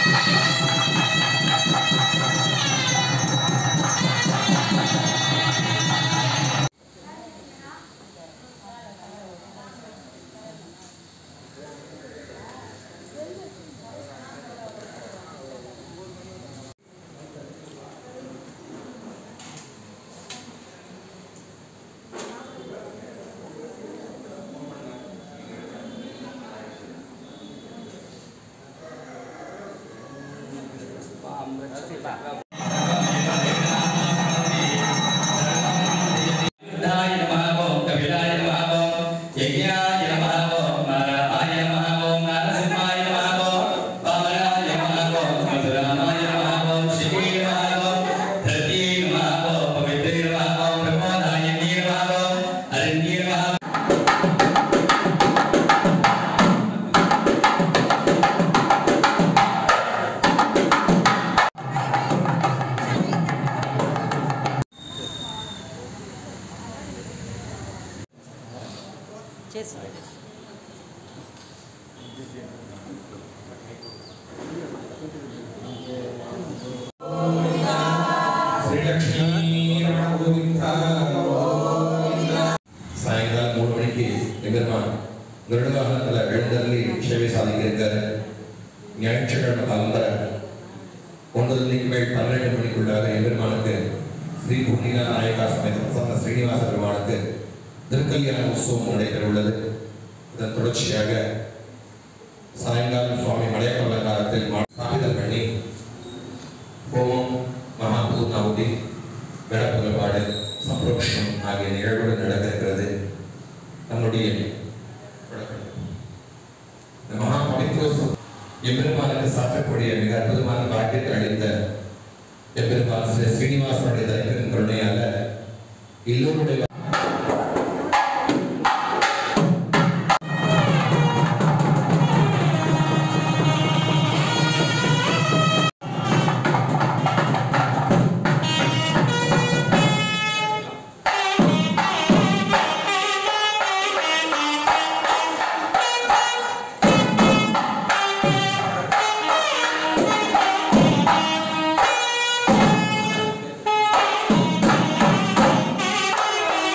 கவிதாய நமः ஓம் கபிலாய நமः ஓம் யஜ்ஞாய நமः ஓம் நாராய நமः ஓம் நரசிம்மாய நமः ஓம் வாமனாய நமः ஓம் மதுராமாய நமः ஓம் சிவே நமः ஓம் தத்யே நமः ஓம் பவித்ரே நமः ஓம் பிரமோதாய நமः ஓம் அரண்யே நமः చేసి சாயங்காலம் மூணு மணிக்கு எம்பெருமான் கருட வாகனத்தில் எழுந்தருளி சேவை சாதிக்க இருக்காரு ஞாயிற்றுக்கிழமை காலம்பர ஒன்பது மணிக்கு மேல் பன்னிரண்டு மணிக்குள்ளாக எம்பெருமானுக்கு ஸ்ரீ பூர்ணிகா நாயகா சமேத பிரசன்ன ஸ்ரீனிவாச பெருமானுக்கு திருக்கல்யாண உற்சவம் நடைபெற உள்ளது இதன் தொடர்ச்சியாக சாயங்காலம் சுவாமி மலையப்ப அலங்காரத்தில் ஸ்தாபிதம் பண்ணி ஹோமம் மகாபூர்ணாவதி விளக்குபாடு சம்பரோஷம் ஆகிய நிகழ்வுகள் நடக்க இருக்கிறது நம்முடைய வழக்கம். இந்த மகா பவித்ரோத்சவம் எம்பெருமானுக்கு சாற்றக்கூடிய மிக அற்புதமான பாக்கியத்தை அளித்த எம்பெருமான் ஸ்ரீ ஸ்ரீனிவாசனுடைய தரிப்பின் கருணையால எல்லோருடைய Thank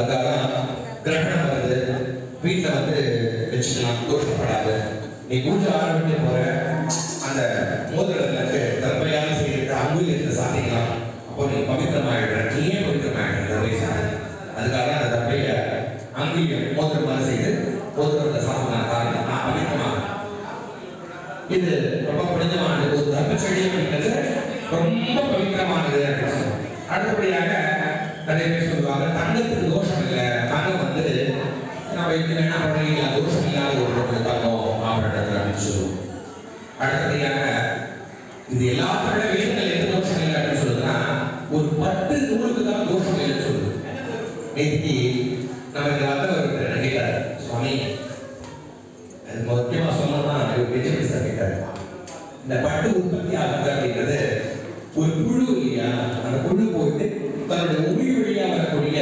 அதுக்காக தான் கிரகணம் வருது வீட்டில் வந்து வச்சுக்கலாம் தோஷப்படாது நீ பூஜை ஆரம்பிக்க போற அந்த மோதிரத்துக்கு தற்பையாக செய்திருக்க அங்குலியத்தை சாதிக்கலாம் அப்போ நீ பவித்திரமாயிடுற நீயே பவித்திரமாயிடுற தர்பை சாதி அதுக்காக தான் அந்த தர்பைய அங்குலியம் மோதிரமாக செய்து மோதிரத்தை சாப்பிடலாம் காரணம் நான் பவித்திரமாக இது ரொம்ப புனிதமானது ஒரு தர்ம செடி அப்படிங்கிறது ரொம்ப பவித்திரமானது அப்படின்னு சொல்லுவாங்க. அடுத்தபடியாக நிறைய பேர் சொல்லுவாங்க தங்கத்துக்கு தோஷம் இல்லை தங்கம் வந்து நம்ம இது வேணா பண்ணிக்கலாம் தோஷம் இல்லாத ஒரு பொருள் தங்கம் ஆபரணத்தில் அப்படின்னு சொல்லுவோம் அடுத்தபடியாக இது எல்லாத்தோட வேதங்கள் எந்த தோஷம் இல்லை அப்படின்னு சொல்லுதுன்னா ஒரு பட்டு நூலுக்கு தான் தோஷம் இல்லைன்னு சொல்லுது நேற்று நம்ம இந்த வந்தவர் என்ன கேட்டார் சுவாமி அது முக்கியமா சொல்லணும்னா இவர் வெஜிடபிள் சார் கேட்டாரு இந்த பட்டு உற்பத்தி ஆகுது அப்படிங்கிறது ஒரு புழு இல்லையா அந்த புழு போயிட்டு தன்னுடைய உயிர் வழியா வரக்கூடிய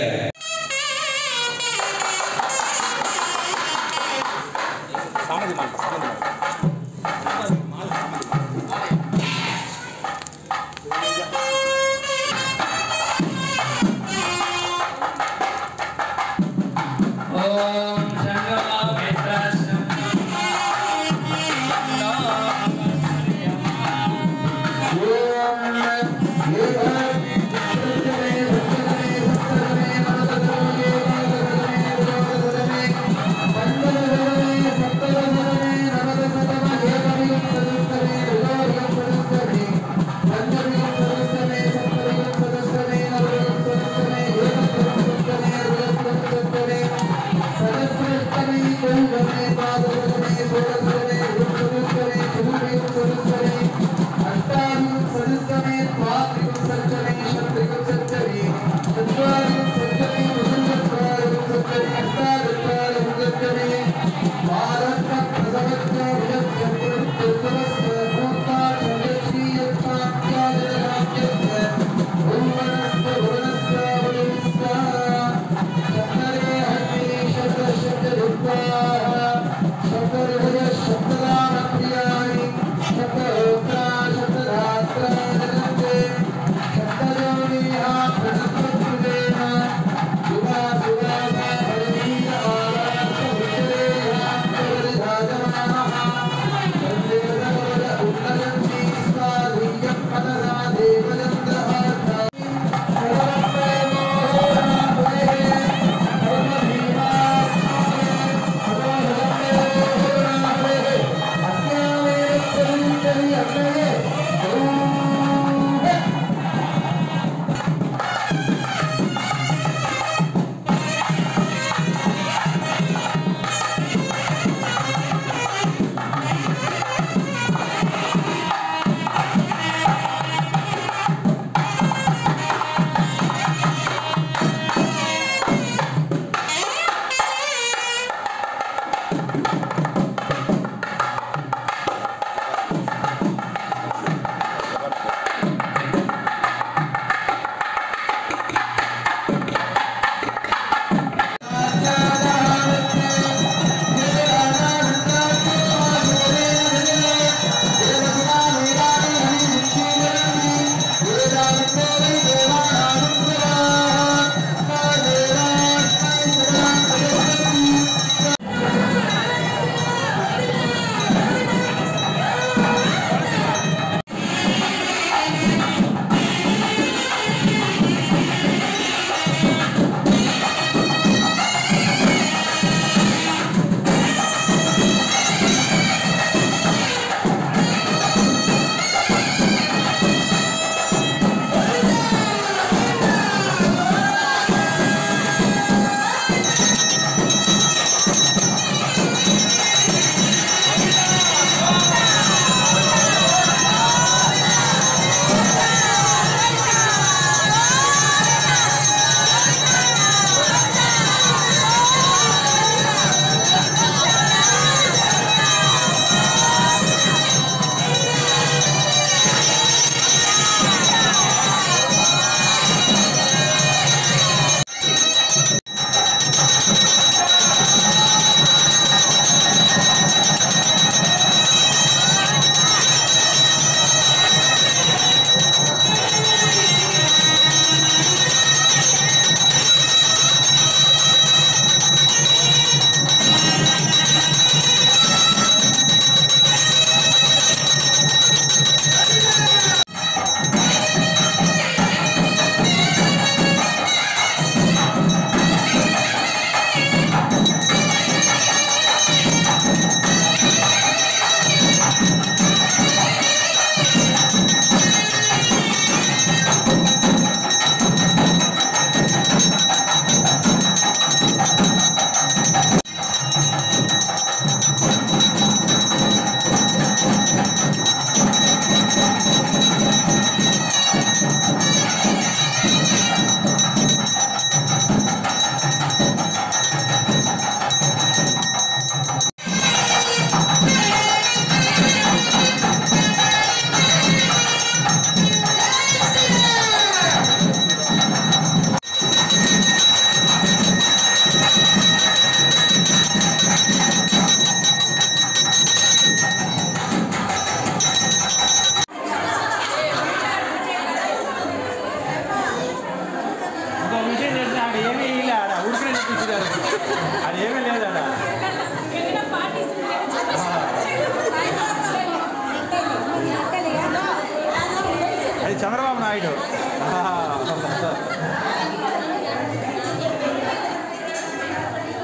ஓம் சங்கமா மித்ரஸ்யம் சரஸ்வதி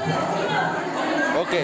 ఓకే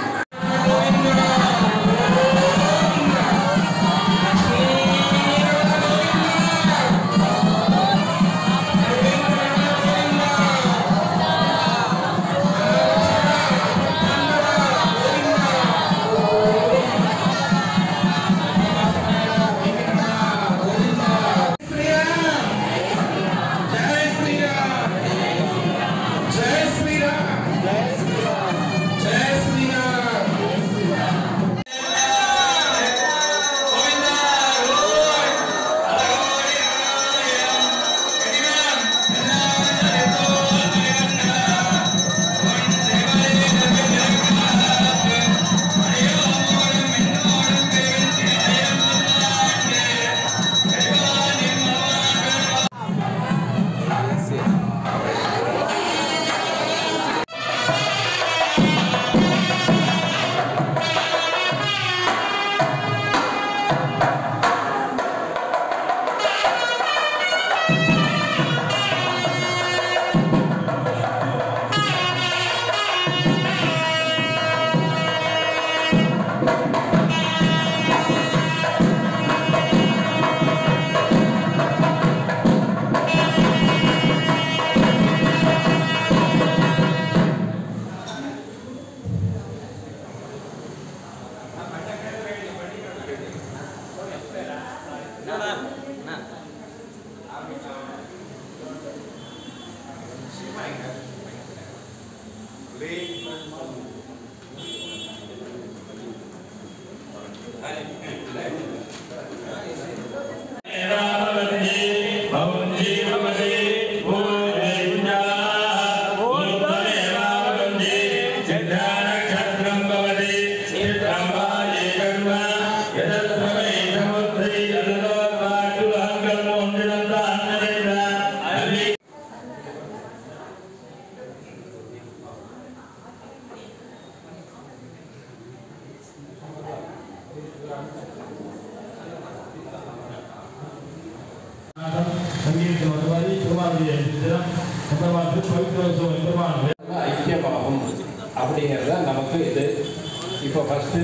சங்கீதத்தின் வருவாரி பெருமாளுடைய தினம் பெருமாள் பவித்ரோத்சவம் பெருமாள் ஐக்கியமாகும் அப்படிங்கிறது தான் நமக்கு இது இப்போ ஃபஸ்ட்டு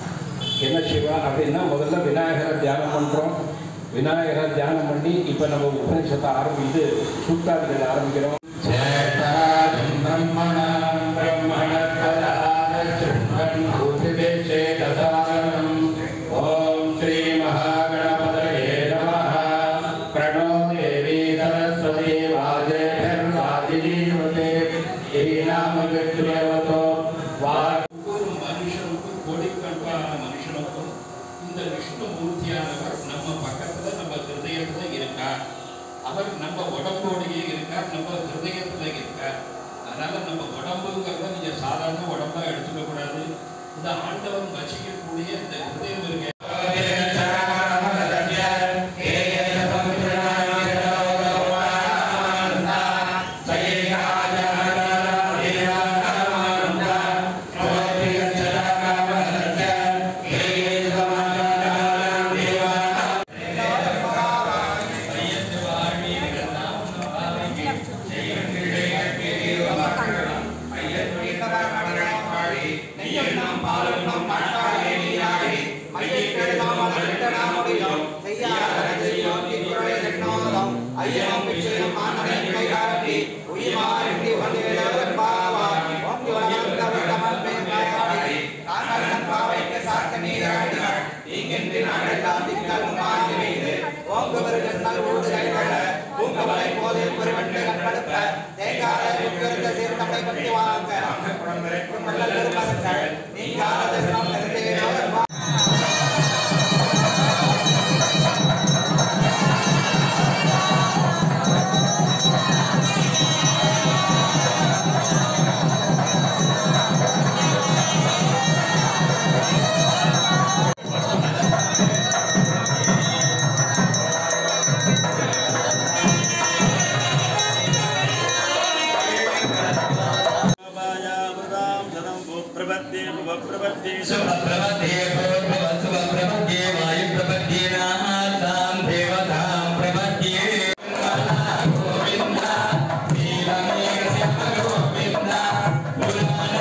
என்ன சிவா அப்படின்னா முதல்ல விநாயகரை தியானம் பண்ணுறோம் விநாயகரை தியானம் பண்ணி இப்போ நம்ம உபநிஷத்தை ஆரம்பித்து சூத்தாதிகள் ஆரம்பிக்கிறோம் சேதாரம் பிரம்மணம் பிரம்மணத்ததாரச்சுண்வன் பூதிவேஷேதசாரணம் ஓம் ஸ்ரீ மகாகணபதயே நமः प्रणो देवी सरस्वती वाजेभिर्वाजिनीवते ஈனாமகத்ரேவதோ ஒவ்வொரு மனுஷனுக்கும் கொடிக்கண்பான மனுஷனுக்கும் இந்த விஷ்ணுமூர்த்தியானவர் நம்ம பக்கத்துல நம்ம ஹிருதயத்துல இருக்கார் அவர் நம்ம உடம்போடையே இருக்கார் நம்ம ஹிருதயத்துல இருக்கார் அதனால நம்ம உடம்புங்கிறத நீங்க சாதாரண உடம்பா எடுத்துக்க கூடாது இந்த ஆண்டவன் வச்சிக்கக்கூடிய இந்த ஹிருதயம் இருக்கு सुभप्रवद्ये पूर्ववत् सुभप्रवद्ये वायुप्रवद्ये नासां देवतां प्रपद्ये गोविन्द नीलमेघ गोविन्द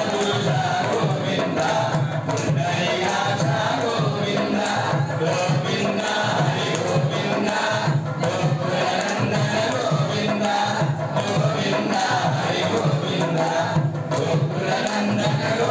பிரபந்தகரோ